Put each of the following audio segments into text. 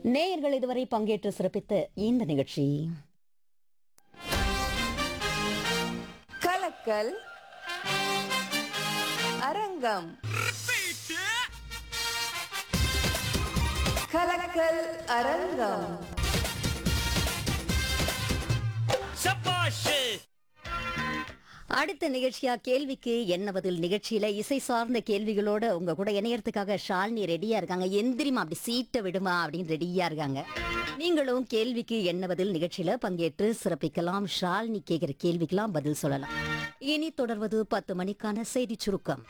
நேயர்கள் இதுவரை பங்கேற்று சிறப்பித்த இந்த நிகழ்ச்சி கலக்கல் அரங்கம் கலக்கல் அரங்கம் அடுத்த நிகழ்ச்சியா கேள்விக்கு என்ன பதில் நிகழ்ச்சியில இசை சார்ந்த கேள்விகளோட உங்க கூட இணையறதுக்காக ஷாலினி ரெடியா இருக்காங்க எந்திரிமா அப்படி சீட்டை விடுமா அப்படின்னு ரெடியா இருக்காங்க நீங்களும் கேள்விக்கு என்ன பதில் நிகழ்ச்சியில பங்கேற்று சிறப்பிக்கலாம் ஷாலினி கேட்கிற கேள்விக்கெல்லாம் பதில் சொல்லலாம் இனி தொடர்வது பத்து மணிக்கான செய்தி சுருக்கம்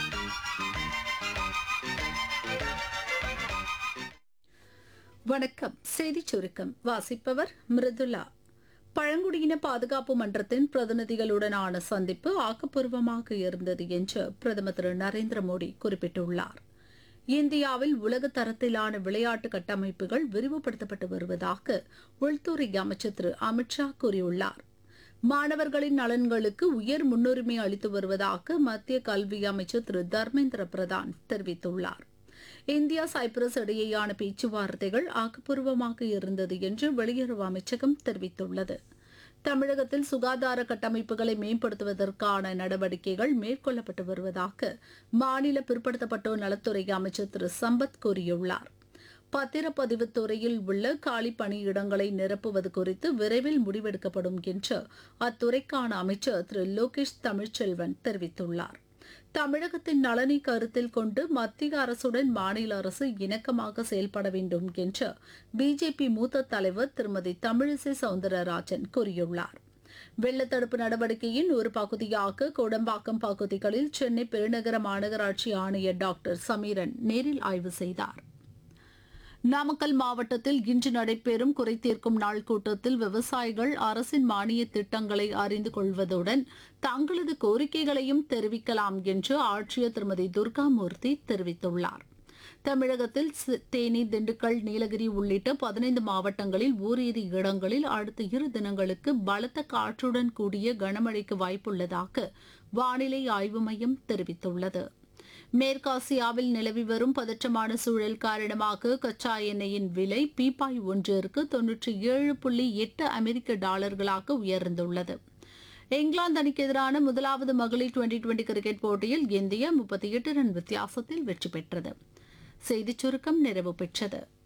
வணக்கம் செய்திச் சுருக்கம் வாசிப்பவர் மிருதுலா பழங்குடியின பாதுகாப்பு மன்றத்தின் பிரதிநிதிகளுடனான சந்திப்பு ஆக்கப்பூர்வமாக இருந்தது என்று பிரதமர் திரு நரேந்திர மோடி குறிப்பிட்டுள்ளார் இந்தியாவில் உலக தரத்திலான விளையாட்டு கட்டமைப்புகள் விரிவுபடுத்தப்பட்டு வருவதாக உள்துறை அமைச்சர் திரு அமித்ஷா கூறியுள்ளார் மாணவர்களின் நலன்களுக்கு உயர் முன்னுரிமை அளித்து வருவதாக மத்திய கல்வி அமைச்சர் திரு தர்மேந்திர பிரதான் தெரிவித்துள்ளார் இந்தியா சைப்ரஸ் இடையேயான பேச்சுவார்த்தைகள் ஆக்கப்பூர்வமாக இருந்தது என்று வெளியுறவு அமைச்சகம் தெரிவித்துள்ளது தமிழகத்தில் சுகாதார கட்டமைப்புகளை மேம்படுத்துவதற்கான நடவடிக்கைகள் மேற்கொள்ளப்பட்டு வருவதாக மாநில பிற்படுத்தப்பட்டோர் நலத்துறை அமைச்சர் திரு சம்பத் கூறியுள்ளார் பத்திரப்பதிவுத் துறையில் உள்ள காலி பணியிடங்களை நிரப்புவது குறித்து விரைவில் முடிவெடுக்கப்படும் என்று அத்துறைக்கான அமைச்சர் திரு லோகேஷ் தமிழ்ச்செல்வன் தெரிவித்துள்ளார் தமிழகத்தின் நலனை கருத்தில் கொண்டு மத்திய அரசுடன் மாநில அரசு இணக்கமாக செயல்பட வேண்டும் என்று பிஜேபி மூத்த தலைவர் திருமதி தமிழிசை சவுந்தரராஜன் கூறியுள்ளார் வெள்ளத்தடுப்பு நடவடிக்கையின் ஒரு பகுதியாக கோடம்பாக்கம் பகுதிகளில் சென்னை பெருநகர மாநகராட்சி ஆணையர் டாக்டர் சமீரன் நேரில் ஆய்வு செய்தார் நாமக்கல் மாவட்டத்தில் இன்று நடைபெறும் குறை தீர்க்கும் நாள் கூட்டத்தில் விவசாயிகள் அரசின் மானிய திட்டங்களை அறிந்து கொள்வதுடன் தங்களது கோரிக்கைகளையும் தெரிவிக்கலாம் என்று ஆட்சியர் திருமதி துர்காமூர்த்தி தெரிவித்துள்ளார் தமிழகத்தில் சி- தேனி திண்டுக்கல் நீலகிரி உள்ளிட்ட பதினைந்து மாவட்டங்களில் ஓரிரு இடங்களில் அடுத்த இரு தினங்களுக்கு பலத்த காற்றுடன் கூடிய கனமழைக்கு வாய்ப்புள்ளதாக வானிலை ஆய்வு மையம் தெரிவித்துள்ளது மேற்காசியாவில் நிலவி வரும் பதற்றமான சூழல் காரணமாக கச்சா எண்ணெயின் விலை பீப்பாய் ஒன்றிற்கு தொன்னூற்றி ஏழு புள்ளி எட்டு அமெரிக்க டாலர்களாக உயர்ந்துள்ளது இங்கிலாந்து அணிக்கு எதிரான முதலாவது மகளிர் டுவெண்டி டுவெண்டி கிரிக்கெட் போட்டியில் இந்தியா முப்பத்தி எட்டு ரன் வித்தியாசத்தில் வெற்றி பெற்றது செய்திச் சுருக்கம் நிறைவு பெற்றது